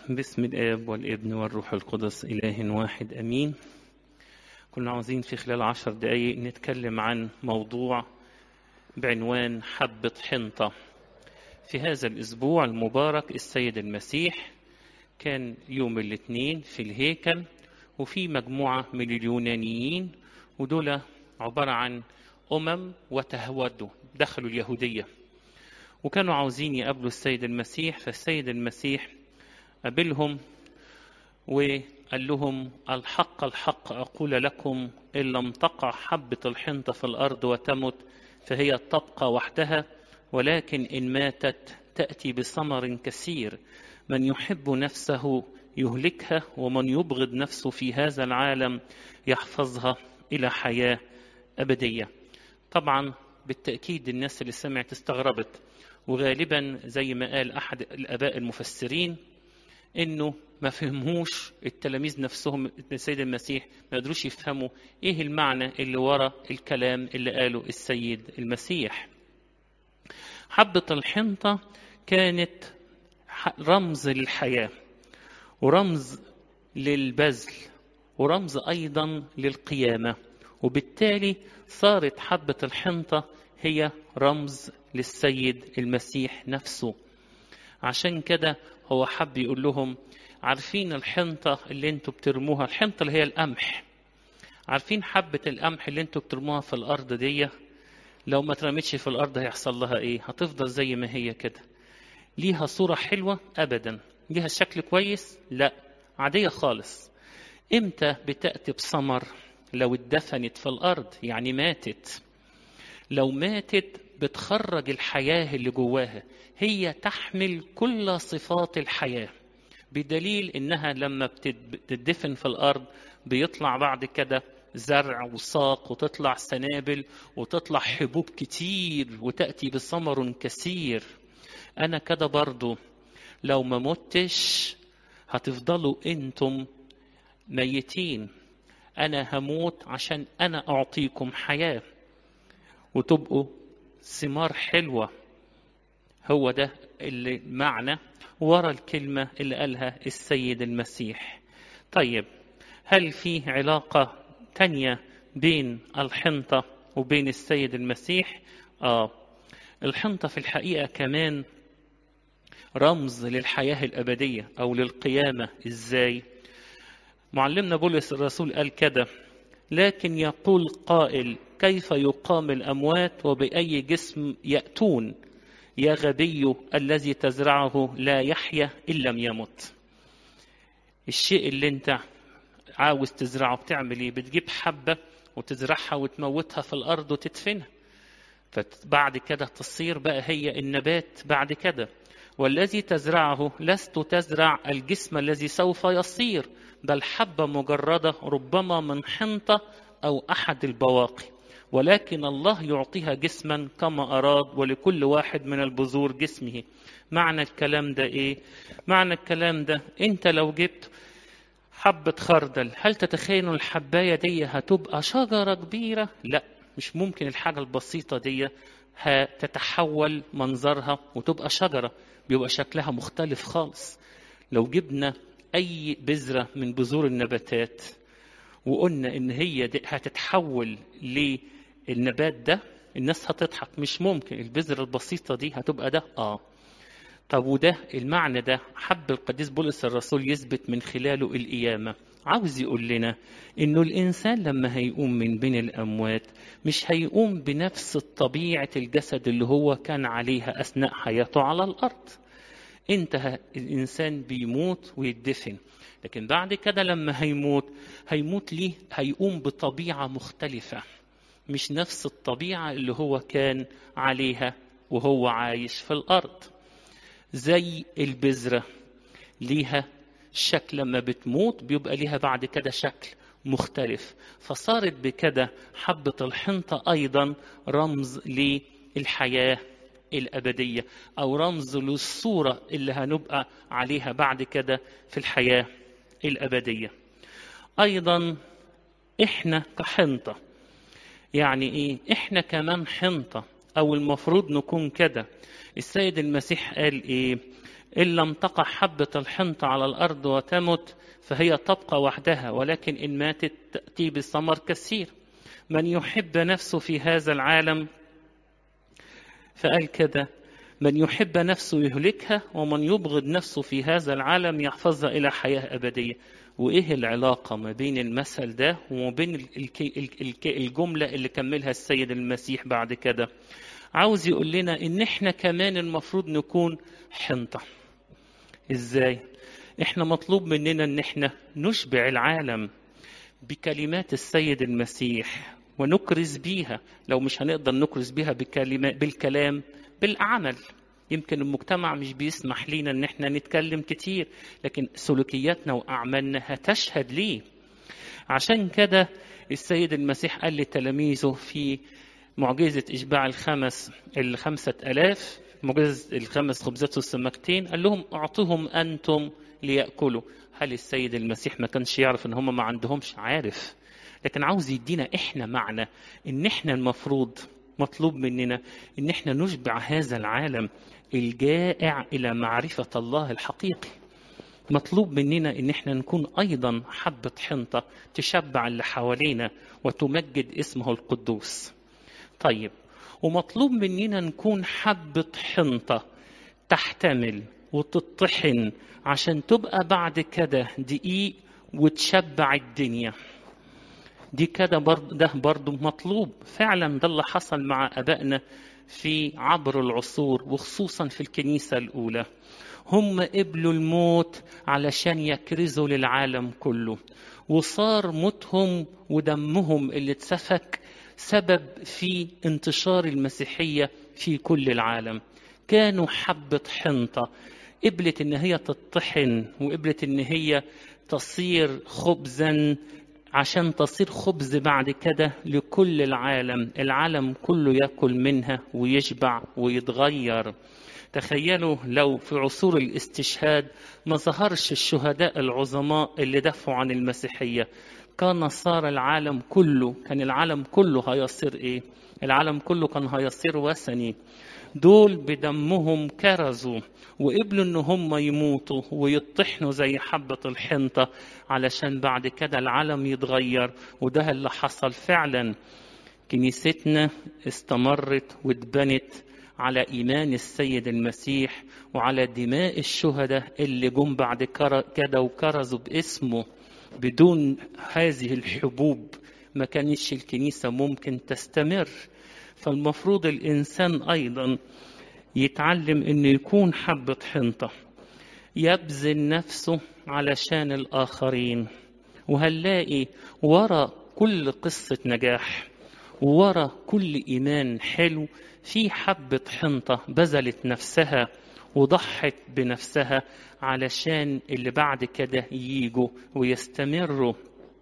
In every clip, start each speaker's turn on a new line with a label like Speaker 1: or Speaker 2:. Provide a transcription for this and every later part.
Speaker 1: باسم الآب والابن والروح القدس إله واحد أمين كنا عاوزين في خلال عشر دقايق نتكلم عن موضوع بعنوان حبة حنطة في هذا الأسبوع المبارك السيد المسيح كان يوم الاثنين في الهيكل وفي مجموعة من اليونانيين ودول عبارة عن أمم وتهودوا دخلوا اليهودية وكانوا عاوزين يقابلوا السيد المسيح فالسيد المسيح قابلهم وقال لهم الحق الحق أقول لكم إن لم تقع حبة الحنطة في الأرض وتمت فهي تبقى وحدها ولكن إن ماتت تأتي بثمر كثير من يحب نفسه يهلكها ومن يبغض نفسه في هذا العالم يحفظها إلى حياة أبدية طبعا بالتأكيد الناس اللي سمعت استغربت وغالبا زي ما قال أحد الآباء المفسرين انه ما فهموش التلاميذ نفسهم السيد المسيح ما قدروش يفهموا ايه المعنى اللي ورا الكلام اللي قاله السيد المسيح حبة الحنطة كانت رمز للحياة ورمز للبذل ورمز أيضا للقيامة وبالتالي صارت حبة الحنطة هي رمز للسيد المسيح نفسه عشان كده هو حب يقول لهم عارفين الحنطة اللي انتوا بترموها الحنطة اللي هي القمح عارفين حبة القمح اللي انتوا بترموها في الأرض دي لو ما اترمتش في الأرض هيحصل لها ايه هتفضل زي ما هي كده ليها صورة حلوة أبدا ليها شكل كويس لا عادية خالص امتى بتأتي بثمر لو اتدفنت في الأرض يعني ماتت لو ماتت بتخرج الحياة اللي جواها هي تحمل كل صفات الحياة بدليل إنها لما بتدفن في الأرض بيطلع بعد كده زرع وساق وتطلع سنابل وتطلع حبوب كتير وتأتي بثمر كثير أنا كده برضو لو ما متش هتفضلوا أنتم ميتين أنا هموت عشان أنا أعطيكم حياة وتبقوا ثمار حلوة هو ده اللي معنى ورا الكلمة اللي قالها السيد المسيح طيب هل في علاقة تانية بين الحنطة وبين السيد المسيح آه الحنطة في الحقيقة كمان رمز للحياة الأبدية أو للقيامة إزاي معلمنا بولس الرسول قال كده لكن يقول قائل كيف يقام الأموات وبأي جسم يأتون يا غبي الذي تزرعه لا يحيا إن لم يمت الشيء اللي انت عاوز تزرعه بتعمل ايه بتجيب حبة وتزرعها وتموتها في الأرض وتدفنها فبعد كده تصير بقى هي النبات بعد كده والذي تزرعه لست تزرع الجسم الذي سوف يصير بل حبة مجردة ربما من حنطة أو أحد البواقي ولكن الله يعطيها جسما كما أراد ولكل واحد من البذور جسمه معنى الكلام ده إيه؟ معنى الكلام ده أنت لو جبت حبة خردل هل تتخيل الحباية دي هتبقى شجرة كبيرة؟ لا مش ممكن الحاجة البسيطة دي هتتحول منظرها وتبقى شجرة بيبقى شكلها مختلف خالص لو جبنا أي بذرة من بذور النباتات وقلنا إن هي دي هتتحول للنبات ده الناس هتضحك مش ممكن البذرة البسيطة دي هتبقى ده آه طب وده المعنى ده حب القديس بولس الرسول يثبت من خلاله القيامة عاوز يقول لنا انه الانسان لما هيقوم من بين الاموات مش هيقوم بنفس طبيعه الجسد اللي هو كان عليها اثناء حياته على الارض انتهى الانسان بيموت ويدفن لكن بعد كده لما هيموت هيموت ليه هيقوم بطبيعه مختلفه مش نفس الطبيعه اللي هو كان عليها وهو عايش في الارض زي البذره ليها شكل لما بتموت بيبقى ليها بعد كده شكل مختلف فصارت بكده حبة الحنطة أيضا رمز للحياة الأبدية أو رمز للصورة اللي هنبقى عليها بعد كده في الحياة الأبدية أيضا إحنا كحنطة يعني إيه إحنا كمان حنطة أو المفروض نكون كده السيد المسيح قال إيه إن لم تقع حبة الحنطة على الأرض وتمت فهي تبقى وحدها ولكن إن ماتت تأتي بثمر كثير من يحب نفسه في هذا العالم فقال كده من يحب نفسه يهلكها ومن يبغض نفسه في هذا العالم يحفظها إلى حياة أبدية وإيه العلاقة ما بين المثل ده وما بين الجملة اللي كملها السيد المسيح بعد كده عاوز يقول لنا إن إحنا كمان المفروض نكون حنطة إزاي؟ إحنا مطلوب مننا إن إحنا نشبع العالم بكلمات السيد المسيح ونكرز بيها لو مش هنقدر نكرز بيها بكلمة بالكلام بالعمل يمكن المجتمع مش بيسمح لينا ان احنا نتكلم كتير لكن سلوكياتنا واعمالنا هتشهد ليه عشان كده السيد المسيح قال لتلاميذه في معجزة إشباع الخمس الخمسة ألاف معجزة الخمس خبزات والسمكتين قال لهم أعطوهم أنتم ليأكلوا هل السيد المسيح ما كانش يعرف ان هم ما عندهمش عارف لكن عاوز يدينا احنا معنى ان احنا المفروض مطلوب مننا ان احنا نشبع هذا العالم الجائع الى معرفه الله الحقيقي مطلوب مننا ان احنا نكون ايضا حبه حنطه تشبع اللي حوالينا وتمجد اسمه القدوس طيب ومطلوب مننا نكون حبه حنطه تحتمل وتطحن عشان تبقى بعد كده دقيق وتشبع الدنيا دي كده برضه ده برضه مطلوب فعلا ده اللي حصل مع ابائنا في عبر العصور وخصوصا في الكنيسه الاولى هم قبلوا الموت علشان يكرزوا للعالم كله وصار موتهم ودمهم اللي اتسفك سبب في انتشار المسيحيه في كل العالم كانوا حبه حنطه قبلت ان هي تطحن وقبلت ان هي تصير خبزا عشان تصير خبز بعد كده لكل العالم العالم كله ياكل منها ويشبع ويتغير تخيلوا لو في عصور الاستشهاد ما ظهرش الشهداء العظماء اللي دافعوا عن المسيحية كان صار العالم كله كان العالم كله هيصير ايه العالم كله كان هيصير وثني دول بدمهم كرزوا وقبلوا ان هم يموتوا ويطحنوا زي حبة الحنطة علشان بعد كده العالم يتغير وده اللي حصل فعلا كنيستنا استمرت واتبنت على ايمان السيد المسيح وعلى دماء الشهداء اللي جم بعد كده وكرزوا باسمه بدون هذه الحبوب ما كانتش الكنيسه ممكن تستمر فالمفروض الانسان ايضا يتعلم انه يكون حبه حنطه يبذل نفسه علشان الاخرين وهنلاقي ورا كل قصه نجاح ورا كل ايمان حلو في حبه حنطه بذلت نفسها وضحت بنفسها علشان اللي بعد كده ييجوا ويستمروا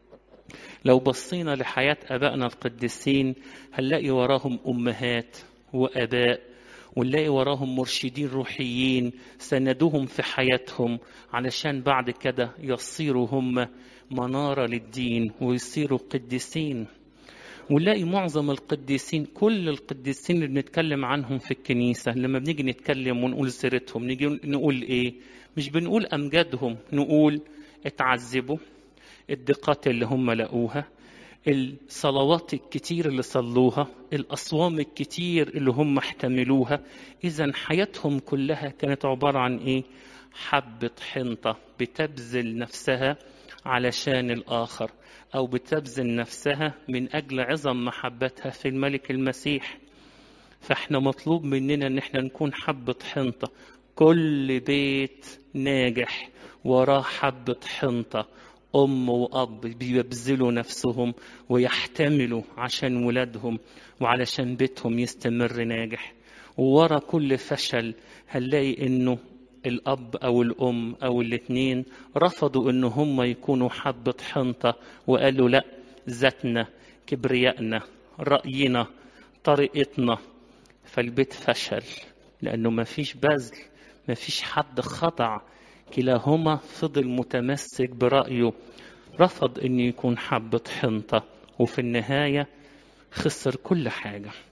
Speaker 1: لو بصينا لحياة أبائنا القديسين هنلاقي وراهم أمهات وأباء ونلاقي وراهم مرشدين روحيين سندوهم في حياتهم علشان بعد كده يصيروا هم منارة للدين ويصيروا قديسين ونلاقي معظم القديسين كل القديسين اللي بنتكلم عنهم في الكنيسة لما بنيجي نتكلم ونقول سيرتهم نيجي نقول إيه مش بنقول أمجادهم نقول اتعذبوا الدقات اللي هم لقوها الصلوات الكتير اللي صلوها الأصوام الكتير اللي هم احتملوها إذا حياتهم كلها كانت عبارة عن إيه حبة حنطة بتبذل نفسها علشان الآخر أو بتبذل نفسها من أجل عظم محبتها في الملك المسيح فاحنا مطلوب مننا ان احنا نكون حبة حنطة كل بيت ناجح وراه حبة حنطة أم وأب بيبذلوا نفسهم ويحتملوا عشان ولادهم وعلشان بيتهم يستمر ناجح وورا كل فشل هنلاقي إنه الأب أو الأم أو الاتنين رفضوا إن هم يكونوا حبة حنطة وقالوا لأ ذاتنا كبريائنا رأينا طريقتنا فالبيت فشل لأنه ما فيش بذل ما فيش حد خضع كلاهما فضل متمسك برأيه رفض أن يكون حبة حنطة وفي النهاية خسر كل حاجة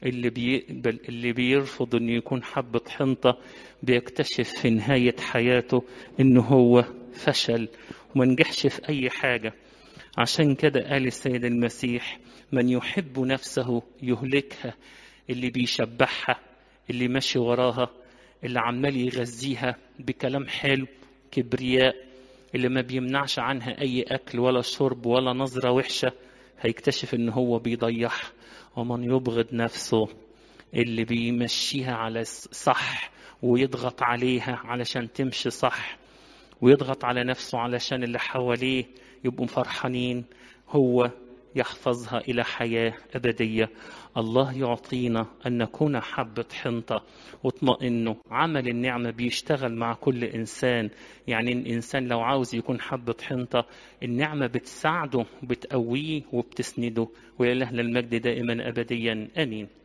Speaker 1: اللي بيقبل اللي بيرفض انه يكون حبة حنطة بيكتشف في نهاية حياته انه هو فشل وما نجحش في اي حاجة عشان كده قال السيد المسيح من يحب نفسه يهلكها اللي بيشبعها اللي ماشي وراها اللي عمال يغذيها بكلام حلو كبرياء اللي ما بيمنعش عنها اي اكل ولا شرب ولا نظرة وحشة هيكتشف ان هو بيضيعها ومن يبغض نفسه اللي بيمشيها على صح ويضغط عليها علشان تمشي صح ويضغط على نفسه علشان اللي حواليه يبقوا فرحانين هو يحفظها إلى حياة أبدية الله يعطينا أن نكون حبة حنطة واطمئنوا عمل النعمة بيشتغل مع كل إنسان يعني الإنسان لو عاوز يكون حبة حنطة النعمة بتساعده بتقويه وبتسنده وإلهنا المجد دائما أبديا آمين